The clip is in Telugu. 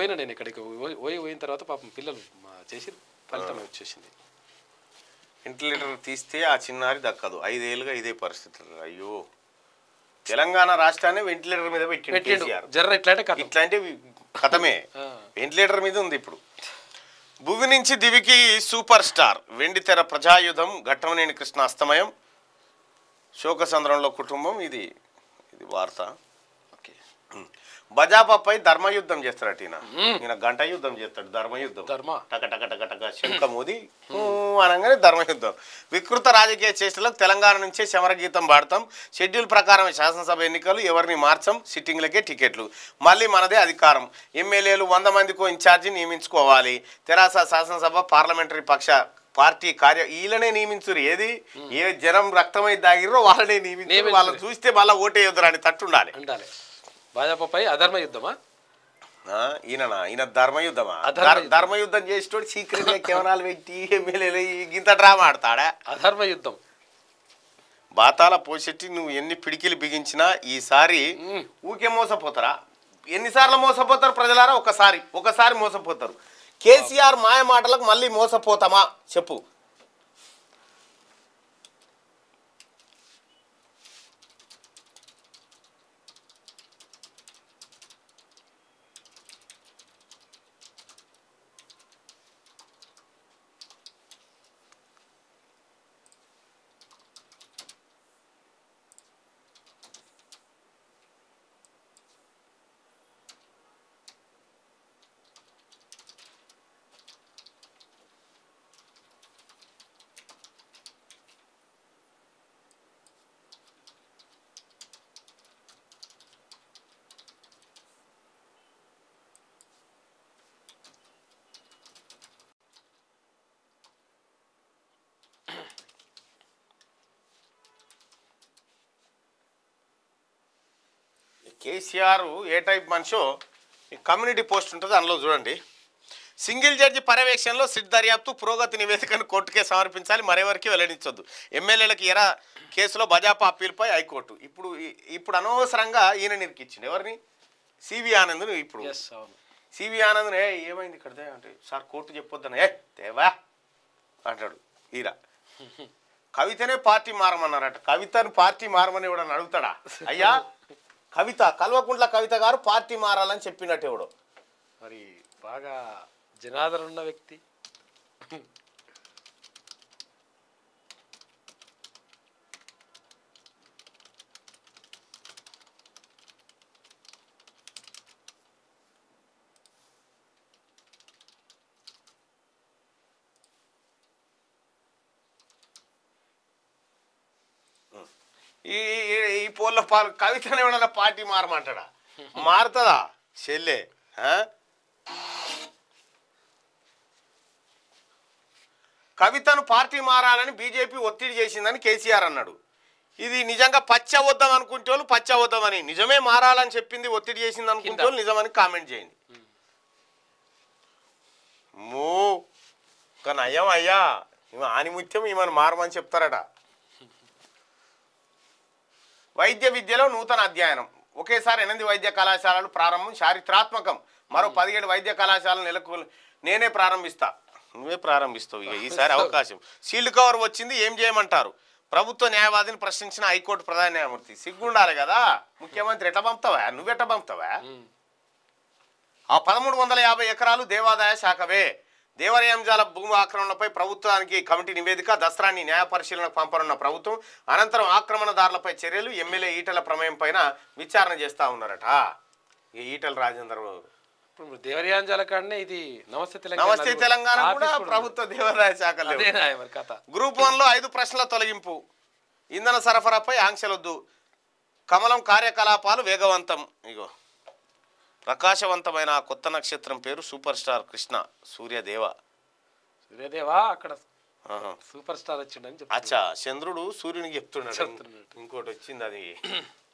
పోయినా నేను ఇక్కడికి పోయి పోయి పోయిన తర్వాత పాపం పిల్లలు మా చేసి ఫలితం వచ్చేసింది వెంటిలేటర్ తీస్తే ఆ చిన్నారి దక్కదు ఐదేళ్ళుగా ఇదే పరిస్థితి అయ్యో తెలంగాణ రాష్ట్రాన్ని వెంటిలేటర్ మీద పెట్టిండు పెట్టిండు కేసీఆర్ జర్ర ఇట్లాంటి కథ ఇట్లాంటి కథమే వెంటిలేటర్ మీద ఉంది ఇప్పుడు భువి నుంచి దివికి సూపర్ స్టార్ వెండితెర ప్రజాయుధం ఘట్టమనేని కృష్ణ అస్తమయం శోకసంద్రంలో కుటుంబం ఇది ఇది వార్త ఓకే బజాపాపై ధర్మయుద్ధం చేస్తాడట ఈయన ఈయన గంట యుద్ధం చేస్తాడు ధర్మయుద్ధం ధర్మ టక టక టక టక శంఖ మోది ఊ అనగానే ధర్మయుద్ధం వికృత రాజకీయ చేష్టలకు తెలంగాణ నుంచే శమరగీతం పాడతాం షెడ్యూల్ ప్రకారం శాసనసభ ఎన్నికలు ఎవరిని మార్చం సిట్టింగ్లకే టికెట్లు మళ్ళీ మనదే అధికారం ఎమ్మెల్యేలు వంద మందికో ఇన్ఛార్జి నియమించుకోవాలి తెరాస శాసనసభ పార్లమెంటరీ పక్ష పార్టీ కార్య వీళ్ళనే నియమించురు ఏది ఏ జనం రక్తమై దాగిరో వాళ్ళనే నియమించు నియమించురు. వాళ్ళని చూస్తే మళ్ళీ ఓటేయొద్దురా అని తట్టుండాలి ఉండాలి భాజపాపై అధర్మ యుద్ధమా ఆ, ఈయననా ఈయన ధర్మయుద్ధమా అధర్మ ధర్- యుద్ధం. ధర్మయుద్ధం చేసేటోడు సీక్రెట్ గా కెమెరాలు పెట్టి ఎమ్మెల్యేలు గింత డ్రామా ఆడతాడా అధర్మ యుద్ధం బాతాల పోసెట్టి నువ్వు ఎన్ని పిడికిలు బిగించినా ఈసారి ఊకే మోసపోతారా ఎన్నిసార్లు మోసపోతారు ప్రజలారా ఒకసారి ఒకసారి మోసపోతారు కేసీఆర్ మాయ మాటలకు మళ్ళీ మోసపోతామా చెప్పు కేసీఆర్ ఏ టైప్ మనిషో ఈ కమ్యూనిటీ పోస్ట్ ఉంటుంది అందులో చూడండి సింగిల్ జడ్జి పర్యవేక్షణలో సిట్ దర్యాప్తు పురోగతి నివేదికను కోర్టుకే సమర్పించాలి మరెవరికి వెల్లడించొద్దు ఎమ్మెల్యేలకు ఎరా కేసులో బజాపా అప్పీల్పై హైకోర్టు ఇప్పుడు ఈ- ఇప్పుడు అనవసరంగా ఈయన నిరికిచ్చింది ఎవరిని సివి ఆనంద్ ఇప్పుడు ఎస్ అవును సివి ఆనంద్ ఏ ఏమైంది ఇక్కడ దే?" అంటే సార్ కోర్టు చెప్పొద్దని ఏ దేవా అంటాడు ఈరా కవితనే పార్టీ మారమన్నారట కవితను పార్టీ మారమని ఎవడని అడుగుతాడా అయ్యా కవిత కల్వకుంట్ల కవిత గారు పార్టీ మారాలని చెప్పినట్టు ఎవడు మరి బాగా జనాదరణ ఉన్న వ్యక్తి ఈ ఈ- ఈ పోల్ల పాలు కవితను ఎవడన్నా పార్టీ మారమంటాడా మారుతుందా చెల్లె ఆ? కవితను పార్టీ మారాలని బీజేపీ ఒత్తిడి చేసిందని కేసీఆర్ అన్నాడు ఇది నిజంగా పచ్చ వద్దాం అనుకుంటే వాళ్ళు పచ్చ వద్దామని నిజమే మారాలని చెప్పింది ఒత్తిడి చేసింది అనుకుంటే వాళ్ళు నిజమని కామెంట్ చేయండి మూ కానీ అయ్యం అయ్యా ఈమె ఆనిముత్యం ఈమెను మారమని చెప్తారట వైద్య విద్యలో నూతన అధ్యయనం ఒకేసారి ఎనిమిది వైద్య కళాశాలలు ప్రారంభం చారిత్రాత్మకం మరో పదిహేడు వైద్య కళాశాలలు నెలకు నేనే ప్రారంభిస్తా నువ్వే ప్రారంభిస్తావు ఇక ఈసారి అవకాశం సీల్డ్ కవర్ వచ్చింది ఏం చేయమంటారు ప్రభుత్వ న్యాయవాదిని ప్రశ్నించిన హైకోర్టు ప్రధాన న్యాయమూర్తి సిగ్గుండాలి కదా ముఖ్యమంత్రి ఎట్లా పంపుతావా నువ్వెట్ట పంపుతావా ఆ పదమూడు వందల యాభై ఎకరాలు దేవాదాయ శాఖవే దేవాలయంజాల భూమి ఆక్రమణలపై ప్రభుత్వానికి కమిటీ నివేదిక దసరాని న్యాయ పరిశీలనకు పంపనున్న ప్రభుత్వం అనంతరం ఆక్రమణదారులపై చర్యలు ఎమ్మెల్యే ఈటల ప్రమేయం పైన విచారణ చేస్తా ఉన్నారట ఈ ఈటల రాజేందర్ ఇప్పుడు దేవరియాంజాల కాడనే ఇది నమస్తే తెలంగాణ నమస్తే అది తెలంగాణ కూడా ఆఫీస్ కూడా ప్రభుత్వ దేవాదాయ శాఖ ఉంది. అదే నాయ మరి కథ గ్రూప్ వన్లో ఐదు ప్రశ్నల తొలగింపు ఇంధన సరఫరాపై ఆంక్షలొద్దు కమలం కార్యకలాపాలు వేగవంతం ఇగో ప్రకాశవంతమైన ఆ కొత్త నక్షత్రం పేరు సూపర్ స్టార్ కృష్ణ సూర్యదేవ సూర్యదేవా అక్కడ ఆహా. సూపర్ స్టార్ వచ్చిండని చెప్తా అచ్చా చంద్రుడు సూర్యునికి చెప్తున్నాడు చెప్తున్నాడు. ఇంకోటి వచ్చింది అది